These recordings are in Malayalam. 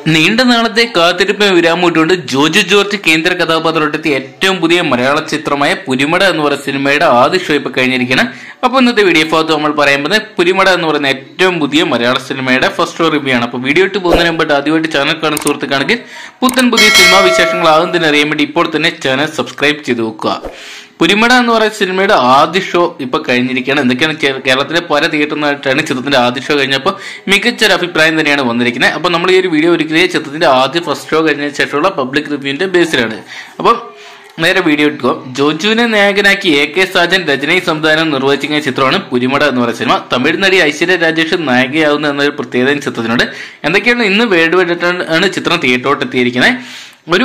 നീണ്ട നാളത്തെ കാത്തിരിപ്പ് വിരാമിട്ടുകൊണ്ട് ജോജു ജോർജ് കേന്ദ്ര കഥാപാത്രത്തെത്തിയ ഏറ്റവും പുതിയ മലയാള ചിത്രമായ പുലിമട എന്ന് പറയുന്ന സിനിമയുടെ ആദ്യ ഷോ ഇപ്പൊ കഴിഞ്ഞിരിക്കണം അപ്പൊ ഇന്നത്തെ വീഡിയോ ഭാഗത്ത് നമ്മൾ പറയാൻ പോകുന്നത് പുലിമട എന്ന് പറയുന്ന ഏറ്റവും പുതിയ മലയാള സിനിമയുടെ ഫസ്റ്റ് ഷോ റിവ്യൂ ആണ് അപ്പൊ വീഡിയോ ഇട്ട് പോകുന്നതിന് മുമ്പായിട്ട് ആദ്യമായിട്ട് ചാനൽ കാണുന്ന സുഹൃത്തുക്കാണെങ്കിൽ പുത്തൻ പുതിയ സിനിമാ വിശേഷങ്ങൾ ആകുന്നതിന് അറിയാൻ വേണ്ടി ഇപ്പോൾ തന്നെ ചാനൽ സബ്സ്ക്രൈബ് ചെയ്ത് വെക്കുക പുലിമട എന്ന് പറയുന്ന സിനിമയുടെ ആദ്യ ഷോ ഇപ്പൊ കഴിഞ്ഞിരിക്കുകയാണ് എന്തൊക്കെയാണ് കേ- കേരളത്തിലെ പല തിയേറ്ററിനായിട്ടാണ് ചിത്രത്തിന്റെ ആദ്യ ഷോ കഴിഞ്ഞപ്പോൾ മികച്ചൊരു അഭിപ്രായം തന്നെയാണ് വന്നിരിക്കുന്നത് അപ്പൊ നമ്മൾ ഈ ഒരു വീഡിയോ ഒരുക്കിയത് ചിത്രത്തിന്റെ ആദ്യ ഫസ്റ്റ് ഷോ കഴിഞ്ഞതിന് ശേഷമുള്ള പബ്ലിക് റിവ്യൂവിന്റെ ബേസിലാണ് അപ്പം നേരെ വീഡിയോ ഇട്ടുക ജോജുവിനെ നായകനാക്കി എ കെ സാജൻ രചനയും സംവിധാനം നിർവഹിച്ചിരിക്കുന്ന ചിത്രമാണ് പുലിമട എന്ന് പറയുന്ന സിനിമ തമിഴ് നടി ഐശ്വര്യ രാജേഷ് നായികയാവുന്ന എന്നൊരു പ്രത്യേകത ഈ ചിത്രത്തിനുണ്ട് എന്തൊക്കെയാണ് ഇന്ന് വേൾഡ് വൈഡ് ആണ് ചിത്രം തിയേറ്ററോട്ട് എത്തിയിരിക്കുന്നത് ഒരു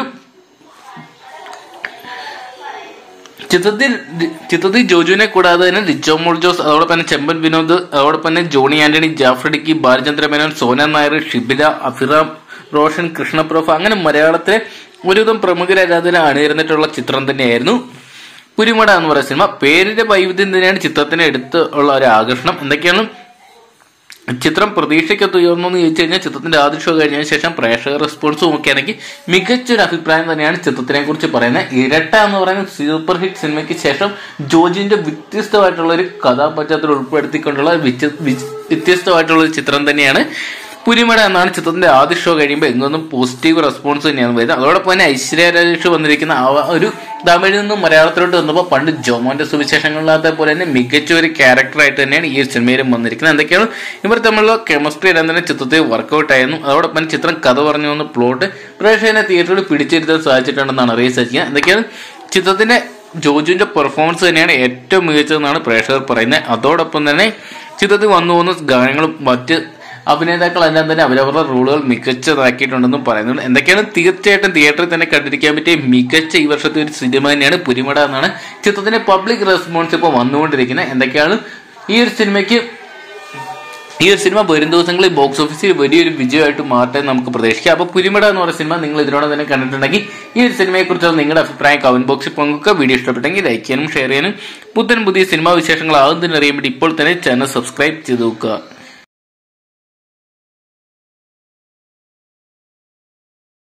ചിത്രത്തിൽ ചിത്രത്തിൽ ജോജുവിനെ കൂടാതെ തന്നെ ലിജോ മോൾ ജോസ് അതോടൊപ്പം തന്നെ ചെമ്പൻ വിനോദ് അതോടൊപ്പം തന്നെ ജോണി ആന്റണി ജാഫ്രിഡിക്കി ബാലചന്ദ്ര മേനോൻ സോന നായർ ഷിബില അഫിറാം റോഷൻ കൃഷ്ണപ്രഭ അങ്ങനെ മലയാളത്തിലെ ഒരുവിധം പ്രമുഖ ആരാധന അണിനിരന്നിട്ടുള്ള ചിത്രം തന്നെയായിരുന്നു പുലിമട എന്ന് പറയുന്ന സിനിമ പേരിന്റെ വൈവിധ്യം തന്നെയാണ് ചിത്രത്തിന് എടുത്ത് ഉള്ള ഒരു ആകർഷണം എന്തൊക്കെയാണ് ചിത്രം പ്രതീക്ഷയ്ക്കൊത്ത് ഉയർന്നു എന്ന് ചോദിച്ചു കഴിഞ്ഞാൽ ചിത്രത്തിന്റെ ആദ്യ ഷോ കഴിഞ്ഞതിന് ശേഷം പ്രേക്ഷക റെസ്പോൺസ് നോക്കുകയാണെങ്കിൽ മികച്ചൊരു അഭിപ്രായം തന്നെയാണ് ചിത്രത്തിനെ കുറിച്ച് പറയുന്നത് ഇരട്ട എന്ന് പറയുന്ന സൂപ്പർ ഹിറ്റ് സിനിമയ്ക്ക് ശേഷം ജോജിന്റെ വ്യത്യസ്തമായിട്ടുള്ള ഒരു കഥാപശ്ചാത്തലം ഉൾപ്പെടുത്തിക്കൊണ്ടുള്ള വിച്ച- വിച്ച്- വ്യത്യസ്തമായിട്ടുള്ള ഒരു ചിത്രം തന്നെയാണ് പുലിമട എന്നാണ് ചിത്രത്തിന്റെ ആദ്യ ഷോ കഴിയുമ്പോൾ എങ്ങൊന്നും പോസിറ്റീവ് റെസ്പോൺസ് തന്നെയാണ് വരുന്നത് അതോടൊപ്പം തന്നെ ഐശ്വര്യ രാജേഷ് വന്നിരിക്കുന്ന ആ ഒരു തമിഴിൽ നിന്നും മലയാളത്തിലോട്ട് വന്നപ്പോൾ പണ്ട് ജോമോന്റെ സുവിശേഷങ്ങളിലാത്ത പോലെ തന്നെ മികച്ച ഒരു ക്യാരക്ടറായിട്ട് തന്നെയാണ് ഈ ഒരു സിനിമയിലും വന്നിരിക്കുന്നത് എന്തൊക്കെയാണ് ഇവർ തമ്മിലുള്ള കെമിസ്ട്രി എല്ലാം തന്നെ ചിത്രത്തിൽ വർക്കൗട്ട് ആയിരുന്നു അതോടൊപ്പം തന്നെ ചിത്രം കഥ പറഞ്ഞു വന്ന പ്ലോട്ട് പ്രേക്ഷകനെ തിയേറ്ററിൽ പിടിച്ചിരുത്താൻ സാധിച്ചിട്ടുണ്ടെന്നാണ് അറിയിച്ചിരിക്കുന്നത് എന്തൊക്കെയാണ് ചിത്രത്തിന്റെ ജോജുവിന്റെ പെർഫോമൻസ് തന്നെയാണ് ഏറ്റവും മികച്ചതെന്നാണ് പ്രേക്ഷകർ പറയുന്നത് അതോടൊപ്പം തന്നെ ചിത്രത്തിൽ വന്നു പോകുന്ന ഗാനങ്ങളും മറ്റ് അഭിനേതാക്കളെല്ലാം തന്നെ അവരവരുടെ റോളുകൾ മികച്ചതാക്കിയിട്ടുണ്ടെന്നും പറയുന്നുണ്ട് എന്തൊക്കെയാണ് തീർച്ചയായിട്ടും തിയേറ്ററിൽ തന്നെ കണ്ടിരിക്കാൻ പറ്റിയ മികച്ച ഈ വർഷത്തെ ഒരു സിനിമ തന്നെയാണ് പുലിമട എന്നാണ് ചിത്രത്തിന്റെ പബ്ലിക് റെസ്പോൺസ് ഇപ്പോൾ വന്നുകൊണ്ടിരിക്കുന്നത് എന്തൊക്കെയാണ് ഈ ഒരു സിനിമയ്ക്ക് ഈ ഒരു സിനിമ വരും ദിവസങ്ങളിൽ ബോക്സ് ഓഫീസിൽ വലിയൊരു വിജയമായിട്ട് മാറ്റാൻ നമുക്ക് പ്രതീക്ഷിക്കാം അപ്പോൾ പുലിമട എന്ന് പറയുന്ന സിനിമ നിങ്ങൾ ഇതിനോട് തന്നെ കണ്ടിട്ടുണ്ടെങ്കിൽ ഈ ഒരു സിനിമയെ കുറിച്ചുള്ള നിങ്ങളുടെ അഭിപ്രായം കമന്റ് ബോക്സിൽ പങ്കുവെക്കുക വീഡിയോ ഇഷ്ടപ്പെട്ടെങ്കിൽ ലൈക്ക് ചെയ്യാനും ഷെയർ ചെയ്യാനും പുത്തൻ പുതിയ സിനിമാ വിശേഷങ്ങൾ ആകുന്നതിന് അറിയാൻ വേണ്ടി ഇപ്പോൾ തന്നെ ചാനൽ സബ്സ്ക്രൈബ് ചെയ്ത് നോക്കുക